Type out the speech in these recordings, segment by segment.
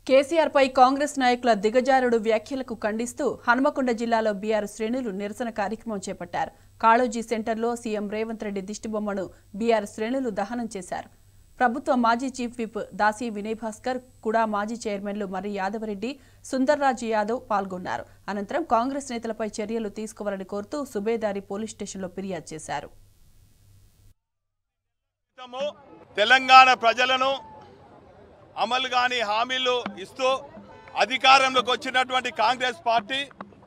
కేసీఆర్ పై కాంగ్రెస్ నాయకుల దిగజారుడు వ్యాఖ్యలకు ఖండిస్తూ హన్మకొండ జిల్లాలో బీఆర్ శ్రేణులు నిరసన కార్యక్రమం చేపట్టారు కాళోజీ సెంటర్లో సీఎం రేవంత్ రెడ్డి దిష్టిబొమ్మను బీఆర్ శ్రేణులు దహనం చేశారు ప్రభుత్వ మాజీ చీఫ్ విప్ దాసి వినయ్ భాస్కర్ కుడా మాజీ చైర్మన్లు మర్రి యాదవరెడ్డి సుందర్రాజ్ యాదవ్ పాల్గొన్నారు అనంతరం కాంగ్రెస్ నేతలపై చర్యలు తీసుకోవాలని కోరుతూ సుబేదారి పోలీస్ స్టేషన్లో ఫిర్యాదు చేశారు క్రితము తెలంగాణ ప్రజలను అమలు కాని హామీలు ఇస్తూ అధికారంలోకి వచ్చినటువంటి కాంగ్రెస్ పార్టీ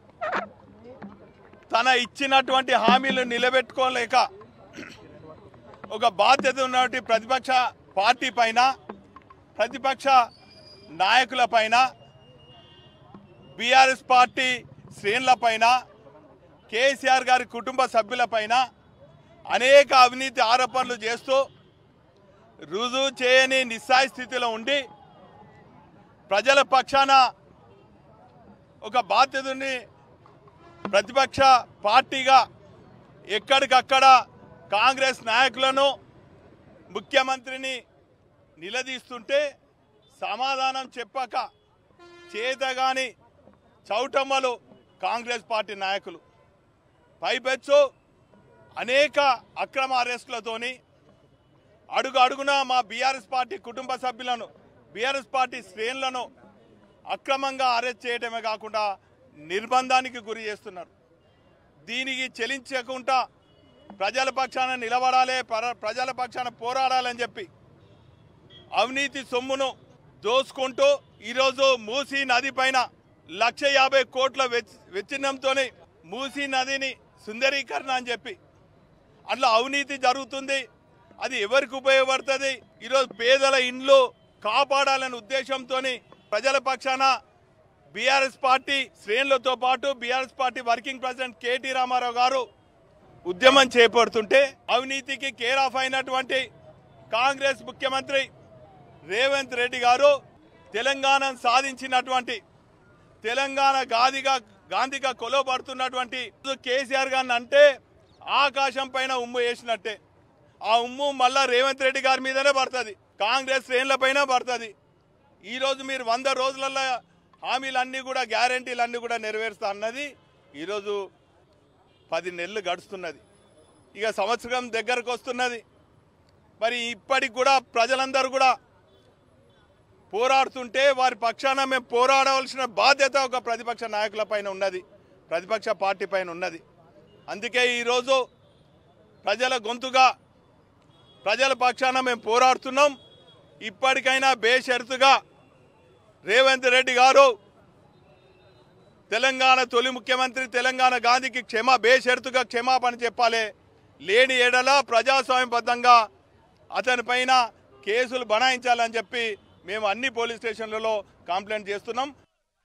తన ఇచ్చినటువంటి హామీలు నిలబెట్టుకోలేక ఒక బాధ్యత ఉన్నటువంటి ప్రతిపక్ష పార్టీ పైన ప్రతిపక్ష నాయకుల పైన బీఆర్ఎస్ పార్టీ శ్రేణుల పైన కేసీఆర్ గారి కుటుంబ సభ్యులపైన అనేక అవినీతి ఆరోపణలు చేస్తూ రుజువు చేయని నిస్సాయ స్థితిలో ఉండి ప్రజల పక్షాన ఒక బాధ్యతని ప్రతిపక్ష పార్టీగా ఎక్కడికక్కడ కాంగ్రెస్ నాయకులను ముఖ్యమంత్రిని నిలదీస్తుంటే సమాధానం చెప్పక చేతగాని చౌటమ్మలు కాంగ్రెస్ పార్టీ నాయకులు పైపెచ్చు అనేక అక్రమ అరెస్టులతోని అడుగు అడుగున మా బీఆర్ఎస్ పార్టీ కుటుంబ సభ్యులను బీఆర్ఎస్ పార్టీ శ్రేణులను అక్రమంగా అరెస్ట్ చేయడమే కాకుండా నిర్బంధానికి గురి చేస్తున్నారు దీనికి చెలించకుండా ప్రజల పక్షాన నిలబడాలి పర- ప్రజల పక్షాన పోరాడాలని చెప్పి అవినీతి సొమ్మును దోసుకుంటూ ఈరోజు మూసీ నది పైన లక్ష యాభై కోట్ల వెచ్- వెచ్చిందంతో మూసీ నదిని సుందరీకరణ అని చెప్పి అందులో అవినీతి జరుగుతుంది అది ఎవరికి ఉపయోగపడుతుంది ఈరోజు పేదల ఇండ్లు కాపాడాలనే ఉద్దేశంతో ప్రజల పక్షాన బీఆర్ఎస్ పార్టీ శ్రేణులతో పాటు BRS party working president KT Rama Rao గారు ఉద్యమం చేపడుతుంటే అవినీతికి కేర్ ఆఫ్ అయినటువంటి కాంగ్రెస్ ముఖ్యమంత్రి రేవంత్ రెడ్డి గారు తెలంగాణ సాధించినటువంటి తెలంగాణ గాదిగా గాంధీగా కొలవబడుతున్నటువంటి కేసీఆర్ గారిని అంటే ఆకాశం పైన ఉమ్ము వేసినట్టే ఆ ఉమ్ము మళ్ళా రేవంత్ రెడ్డి గారి మీదనే పడుతుంది కాంగ్రెస్ శ్రేణుల పైన పడుతుంది ఈరోజు మీరు వంద రోజులలో హామీలన్నీ కూడా గ్యారంటీలన్నీ కూడా నెరవేరుస్తా అన్నది ఈరోజు పది నెలలు గడుస్తున్నది ఇక సంవత్సరం దగ్గరకు వస్తున్నది మరి ఇప్పటికి కూడా ప్రజలందరూ కూడా పోరాడుతుంటే వారి పక్షాన మేము పోరాడవలసిన బాధ్యత ఒక ప్రతిపక్ష నాయకుల పైన ఉన్నది ప్రతిపక్ష పార్టీ పైన ఉన్నది అందుకే ఈరోజు ప్రజల గొంతుగా ప్రజల పక్షాన మేము పోరాడుతున్నాం ఇప్పటికైనా బేషరతుగా రేవంత్ రెడ్డి గారు తెలంగాణ తొలి ముఖ్యమంత్రి తెలంగాణ గాంధీకి క్షమా బేషరతుగా క్షమాపణ చెప్పాలి లేని ఏడల ప్రజాస్వామ్యబద్ధంగా అతని పైన కేసులు బనాయించాలని చెప్పి మేము అన్ని పోలీస్ స్టేషన్లలో కంప్లైంట్ చేస్తున్నాం